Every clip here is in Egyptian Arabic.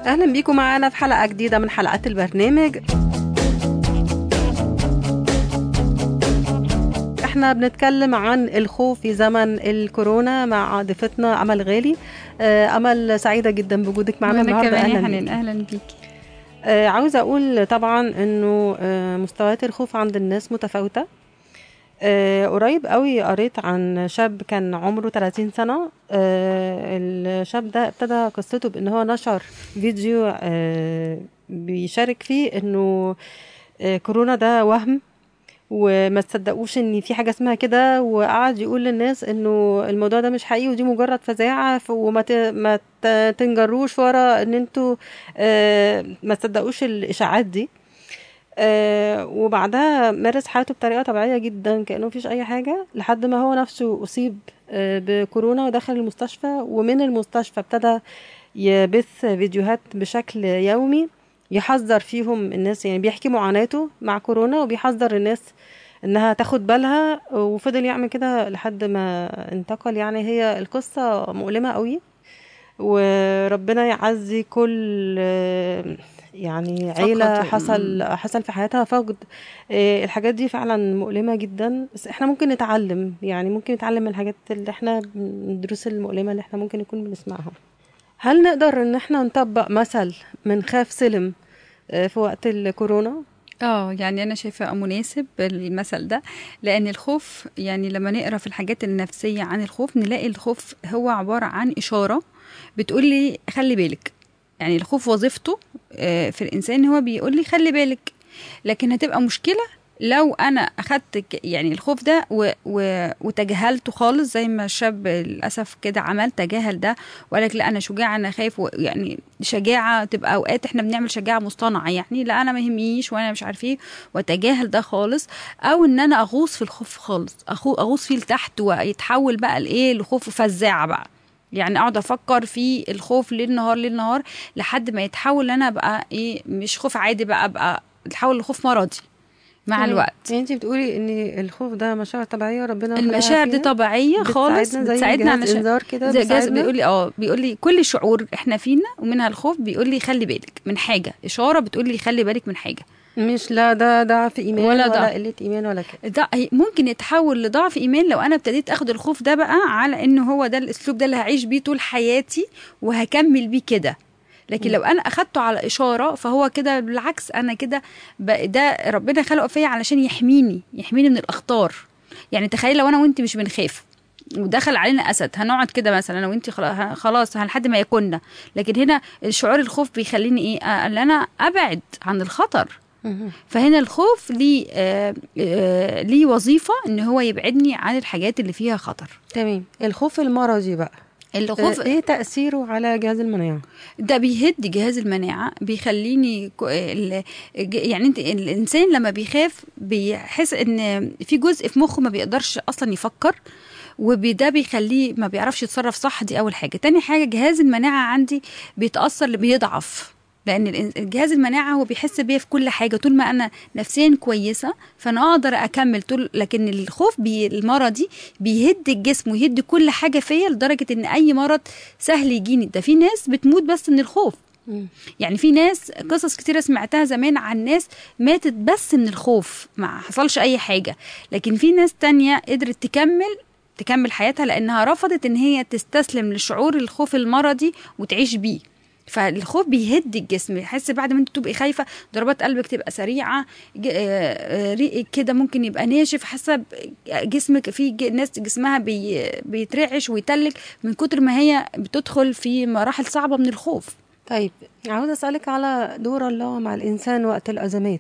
اهلا بيكم معانا في حلقه جديده من حلقات البرنامج احنا بنتكلم عن الخوف في زمن الكورونا مع ضيفتنا امل غالي آه، امل سعيده جدا بوجودك معانا وانا النهارده كمان يا اهلا حنان بيكي. اهلا بيكي آه، عاوزه اقول طبعا انه آه، مستويات الخوف عند الناس متفاوته آه، قريب قوي قريت عن شاب كان عمره 30 سنة آه، الشاب ده ابتدى قصته بان هو نشر فيديو آه، بيشارك فيه انه آه، كورونا ده وهم وما تصدقوش ان في حاجه اسمها كده وقعد يقول للناس انه الموضوع ده مش حقيقي ودي مجرد فزاعه ف- وما ت- ما ت- تنجروش ورا ان انتوا آه، ما تصدقوش الاشاعات دي آه، وبعدها مارس حياته بطريقه طبيعيه جدا كانه مفيش اي حاجه لحد ما هو نفسه اصيب آه، بكورونا ودخل المستشفى ومن المستشفى ابتدى يبث فيديوهات بشكل يومي يحذر فيهم الناس يعني بيحكي معاناته مع كورونا وبيحذر الناس انها تاخد بالها وفضل يعمل كده لحد ما انتقل يعني هي القصة مؤلمة قوي وربنا يعزي كل آه، يعني عيلة فقد- حصل حصل في حياتها فقد آه، الحاجات دي فعلا مؤلمة جدا بس احنا ممكن نتعلم يعني ممكن نتعلم من الحاجات اللي احنا من الدروس المؤلمة اللي احنا ممكن نكون بنسمعها هل نقدر ان احنا نطبق مثل من خاف سلم آه، في وقت الكورونا اه يعني انا شايفه مناسب المثل ده لان الخوف يعني لما نقرا في الحاجات النفسيه عن الخوف نلاقي الخوف هو عباره عن اشاره بتقول لي خلي بالك يعني الخوف وظيفته آه، في الانسان هو بيقول لي خلي بالك لكن هتبقى مشكله لو انا اخدت ك- يعني الخوف ده و... و... وتجاهلته خالص زي ما الشاب للاسف كده عمل تجاهل ده وقال لك لا انا شجاع انا خايف و... يعني شجاعه تبقى اوقات احنا بنعمل شجاعه مصطنعه يعني لا انا ما يهمنيش وانا مش عارف ايه واتجاهل ده خالص او ان انا اغوص في الخوف خالص أخو... اغوص فيه لتحت ويتحول بقى لايه لخوف فزاعه بقى يعني اقعد افكر في الخوف ليل نهار ليل نهار لحد ما يتحول انا ابقى ايه مش خوف عادي بقى ابقى يتحول لخوف مرضي مع يعني- الوقت يعني انت بتقولي ان الخوف ده مشاعر طبيعيه ربنا خلقها المشاعر دي فينا؟ طبيعيه خالص بتساعدنا زي بتساعدنا جهاز علشان انذار كده زي جهاز بتساعدنا؟ بيقول لي اه بيقول لي كل شعور احنا فينا ومنها الخوف بيقول لي خلي بالك من حاجه اشاره بتقول لي خلي بالك من حاجه مش لا ده ضعف ايمان ولا ولا, ضعف. قله ايمان ولا كده ده هي- ممكن يتحول لضعف ايمان لو انا ابتديت اخد الخوف ده بقى على انه هو ده الاسلوب ده اللي هعيش بيه طول حياتي وهكمل بيه كده لكن لو انا اخدته على اشاره فهو كده بالعكس انا كده ب- ده ربنا خلقه فيا علشان يحميني يحميني من الاخطار يعني تخيل لو انا وانت مش بنخاف ودخل علينا اسد هنقعد كده مثلا انا وانت خلا- خلاص لحد ما يكوننا لكن هنا الشعور الخوف بيخليني ايه آه، ان انا ابعد عن الخطر فهنا الخوف ليه آه آه ليه وظيفه ان هو يبعدني عن الحاجات اللي فيها خطر تمام الخوف المرضي بقى الخوف آه، ايه تاثيره على جهاز المناعه ده بيهد جهاز المناعه بيخليني كو- ال- ج- يعني انت الانسان لما بيخاف بيحس ان في جزء في مخه ما بيقدرش اصلا يفكر وده بيخليه ما بيعرفش يتصرف صح دي اول حاجه تاني حاجه جهاز المناعه عندي بيتاثر بيضعف لان الإن- جهاز المناعه هو بيحس بيا في كل حاجه طول ما انا نفسيا كويسه فانا اقدر اكمل طول لكن الخوف بي المرضي بيهد الجسم ويهد كل حاجه فيا لدرجه ان اي مرض سهل يجيني ده في ناس بتموت بس من الخوف يعني في ناس قصص كتيرة سمعتها زمان عن ناس ماتت بس من الخوف ما حصلش أي حاجة لكن في ناس تانية قدرت تكمل تكمل حياتها لأنها رفضت إن هي تستسلم لشعور الخوف المرضي وتعيش بيه فالخوف بيهد الجسم يحس بعد ما انت تبقي خايفه ضربات قلبك تبقى سريعه ج- آه، آه، ريقك كده ممكن يبقى ناشف حسب جسمك في ج- ناس جسمها بي بيترعش ويتلج من كتر ما هي بتدخل في مراحل صعبه من الخوف طيب عاوزه اسالك على دور الله مع الانسان وقت الازمات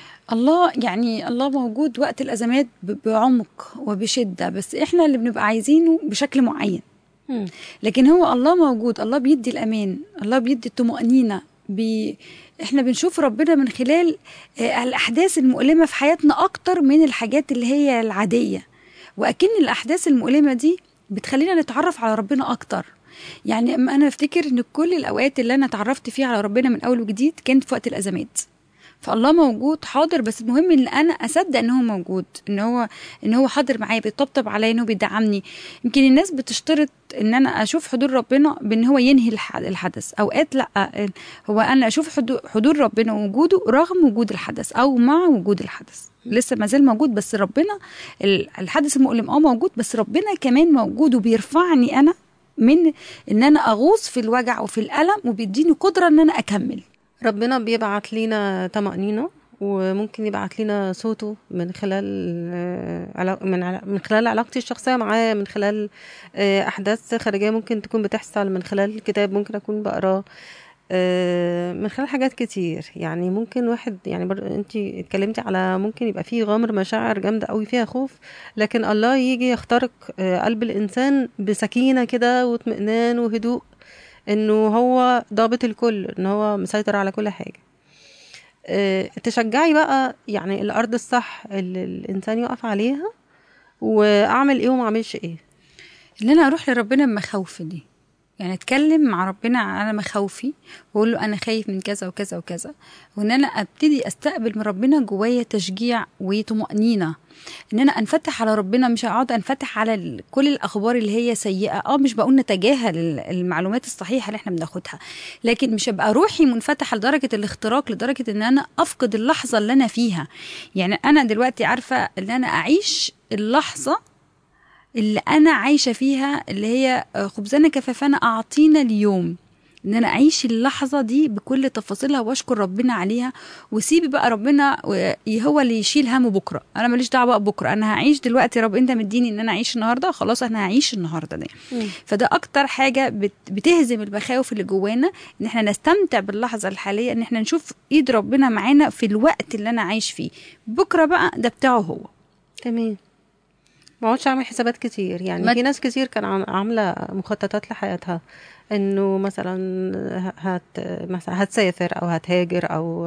الله يعني الله موجود وقت الازمات ب- بعمق وبشده بس احنا اللي بنبقى عايزينه بشكل معين مم. لكن هو الله موجود الله بيدي الامان الله بيدي الطمانينه بي احنا بنشوف ربنا من خلال آه، الاحداث المؤلمه في حياتنا اكتر من الحاجات اللي هي العاديه واكن الاحداث المؤلمه دي بتخلينا نتعرف على ربنا اكتر يعني أما انا افتكر ان كل الاوقات اللي انا اتعرفت فيها على ربنا من اول وجديد كانت في وقت الازمات فالله موجود حاضر بس المهم ان انا اصدق ان هو موجود ان هو ان هو حاضر معايا بيطبطب عليا ان هو بيدعمني يمكن الناس بتشترط ان انا اشوف حضور ربنا بان هو ينهي الح- الحدث اوقات لا هو انا اشوف حضور- حضور ربنا ووجوده رغم وجود الحدث او مع وجود الحدث لسه ما زال موجود بس ربنا ال- الحدث المؤلم اه موجود بس ربنا كمان موجود وبيرفعني انا من ان انا اغوص في الوجع وفي الالم وبيديني قدره ان انا اكمل ربنا بيبعت لينا طمأنينة وممكن يبعت لنا صوته من خلال آه، علا- من علا- من خلال علاقتي الشخصية معاه من خلال آه، أحداث خارجية ممكن تكون بتحصل من خلال كتاب ممكن أكون بقراه آه، من خلال حاجات كتير يعني ممكن واحد يعني بر... انت اتكلمتي على ممكن يبقى فيه غمر مشاعر جامدة قوي فيها خوف لكن الله يجي يخترق آه، قلب الإنسان بسكينة كده واطمئنان وهدوء انه هو ضابط الكل ان هو مسيطر على كل حاجه آه، تشجعي بقى يعني الارض الصح اللي الانسان يقف عليها واعمل ايه وما اعملش ايه ان انا اروح لربنا بمخاوفي دي يعني اتكلم مع ربنا على مخاوفي واقول له انا خايف من كذا وكذا وكذا وان انا ابتدي استقبل من ربنا جوايا تشجيع وطمانينه ان انا انفتح على ربنا مش هقعد انفتح على ال- كل الاخبار اللي هي سيئه اه مش بقول نتجاهل ال- المعلومات الصحيحه اللي احنا بناخدها لكن مش هبقى روحي منفتحه لدرجه الاختراق لدرجه ان انا افقد اللحظه اللي انا فيها يعني انا دلوقتي عارفه ان انا اعيش اللحظه اللي انا عايشه فيها اللي هي خبزنا كفافنا اعطينا اليوم ان انا اعيش اللحظه دي بكل تفاصيلها واشكر ربنا عليها وسيبي بقى ربنا و- هو اللي يشيل هم بكره انا ماليش دعوه بقى بكره انا هعيش دلوقتي يا رب انت مديني ان انا اعيش النهارده خلاص انا هعيش النهارده ده فده اكتر حاجه بت- بتهزم المخاوف اللي جوانا ان احنا نستمتع باللحظه الحاليه ان احنا نشوف ايد ربنا معانا في الوقت اللي انا عايش فيه بكره بقى ده بتاعه هو تمام ما اقعدش اعمل حسابات كتير يعني ما- في ناس كتير كان عم- عامله مخططات لحياتها انه مثلا هت مثلا هتسافر او هتهاجر او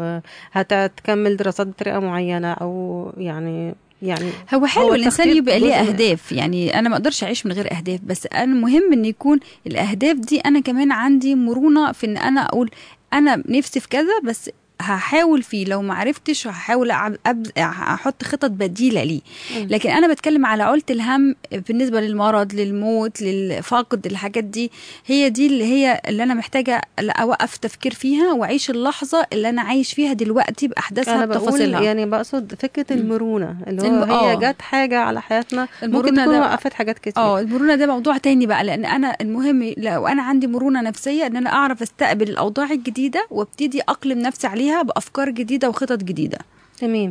هتكمل دراسات بطريقه معينه او يعني يعني هو حلو هو الانسان التخطيط يبقى ليه جزء من- اهداف يعني انا ما اقدرش اعيش من غير اهداف بس انا مهم ان يكون الاهداف دي انا كمان عندي مرونه في ان انا اقول انا نفسي في كذا بس هحاول فيه لو ما عرفتش هحاول أعب- أب- احط خطط بديله ليه مم. لكن انا بتكلم على عقله الهم بالنسبه للمرض للموت للفقد الحاجات دي هي دي اللي هي اللي انا محتاجه اوقف تفكير فيها واعيش اللحظه اللي انا عايش فيها دلوقتي باحداثها انا بقول بتفاصيلها يعني بقصد فكره المرونه اللي هو الم- هي آه. جت حاجه على حياتنا ممكن المرونة تكون ده- وقفت حاجات كتير اه المرونه ده موضوع تاني بقى لان انا المهم لو انا عندي مرونه نفسيه ان انا اعرف استقبل الاوضاع الجديده وابتدي اقلم نفسي عليها بافكار جديده وخطط جديده تمام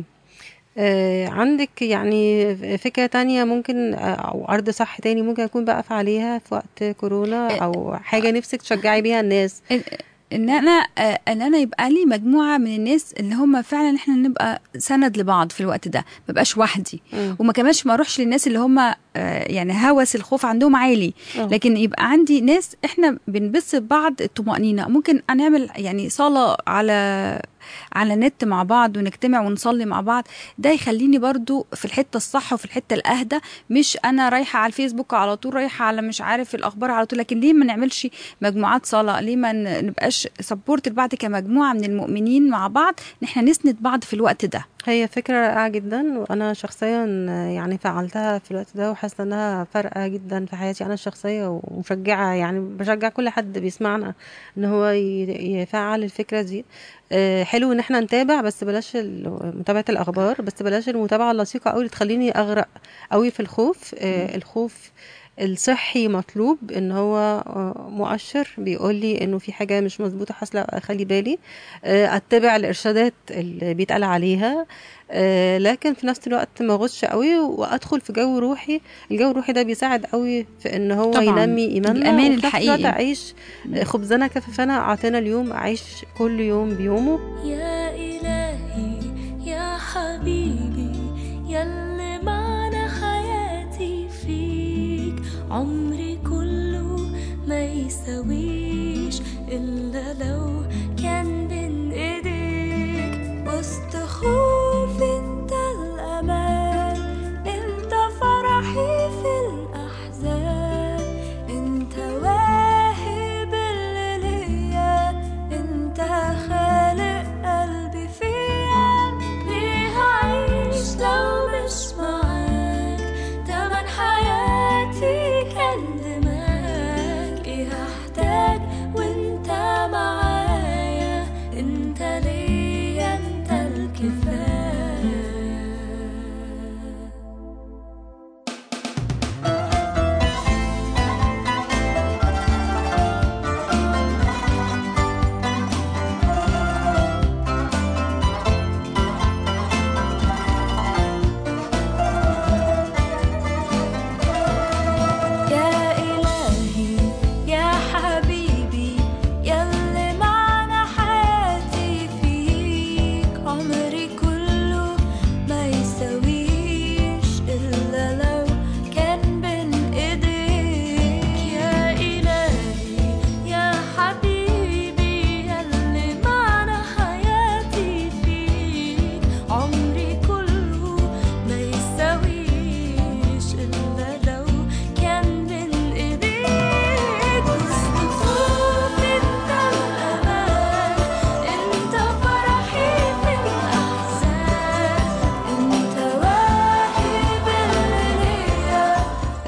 آه عندك يعني فكرة تانية ممكن آه، أو أرض صح تاني ممكن أكون بقف عليها في وقت كورونا أو حاجة نفسك تشجعي بيها الناس ان انا آه، ان انا يبقى لي مجموعه من الناس اللي هم فعلا احنا نبقى سند لبعض في الوقت ده ما بقاش وحدي مم. وما كمانش ما اروحش للناس اللي هم آه، يعني هوس الخوف عندهم عالي آه. لكن يبقى عندي ناس احنا بنبث بعض الطمأنينة ممكن نعمل يعني صلاة على على نت مع بعض ونجتمع ونصلي مع بعض ده يخليني برضو في الحتة الصح وفي الحتة الأهدى مش أنا رايحة على الفيسبوك على طول رايحة على مش عارف الأخبار على طول لكن ليه ما نعملش مجموعات صلاة ليه ما ن- نبقاش سبورت لبعض كمجموعة من المؤمنين مع بعض ان احنا نسند بعض في الوقت ده هي فكرة رائعة جدا وأنا شخصيا يعني فعلتها في الوقت ده وحاسة إنها فارقة جدا في حياتي أنا الشخصية ومشجعة يعني بشجع كل حد بيسمعنا إن هو ي- يفعل الفكرة دي آه، حلو إن احنا نتابع بس بلاش ال- متابعة الأخبار بس بلاش المتابعة اللصيقة أوي اللي تخليني أغرق أوي في الخوف آه، الخوف الصحي مطلوب ان هو آه، مؤشر بيقول لي انه في حاجه مش مظبوطه حاصله اخلي بالي آه، اتبع الارشادات اللي بيتقال عليها آه، لكن في نفس الوقت ما اغش قوي وادخل في جو روحي الجو الروحي ده بيساعد قوي في ان هو طبعاً. ينمي ايماننا الأمان وفي نفس الوقت الحقيقي. اعيش آه، خبزنا كفافنا اعطينا اليوم اعيش كل يوم بيومه يا إلهي يا حبيبي يلي معنى حياتي فيك عمري كله ما يساويش إلا لو كان بين إيديك وسط خوف انت الأمان انت فرحي في الأحزان انت واهب اللي ليا انت خالق قلبي في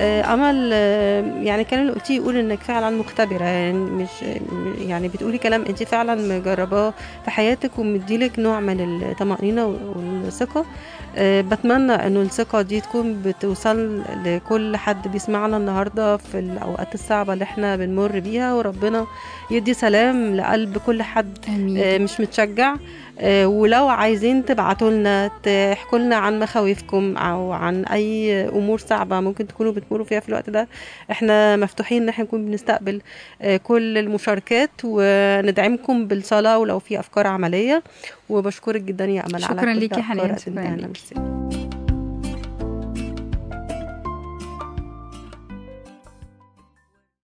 آه، امل آه، يعني الكلام اللي قلتيه يقول انك فعلا مختبره يعني مش يعني بتقولي كلام انت فعلا مجرباه في حياتك ومديلك نوع من الطمانينه والثقه آه، بتمنى انه الثقه دي تكون بتوصل لكل حد بيسمعنا النهارده في الاوقات الصعبه اللي احنا بنمر بيها وربنا يدي سلام لقلب كل حد آه، امين مش متشجع آه، ولو عايزين تبعتوا لنا تحكوا لنا عن مخاوفكم او عن اي امور صعبه ممكن تكونوا بتمروا فيها في الوقت ده احنا مفتوحين ان احنا نكون بنستقبل آه، كل المشاركات وندعمكم بالصلاه ولو في افكار عمليه وبشكرك جدا يا امل على شكراً كل ليكي يا حنان، الأفكار شكراً قدمتها لنا. ليكي. ميرسي.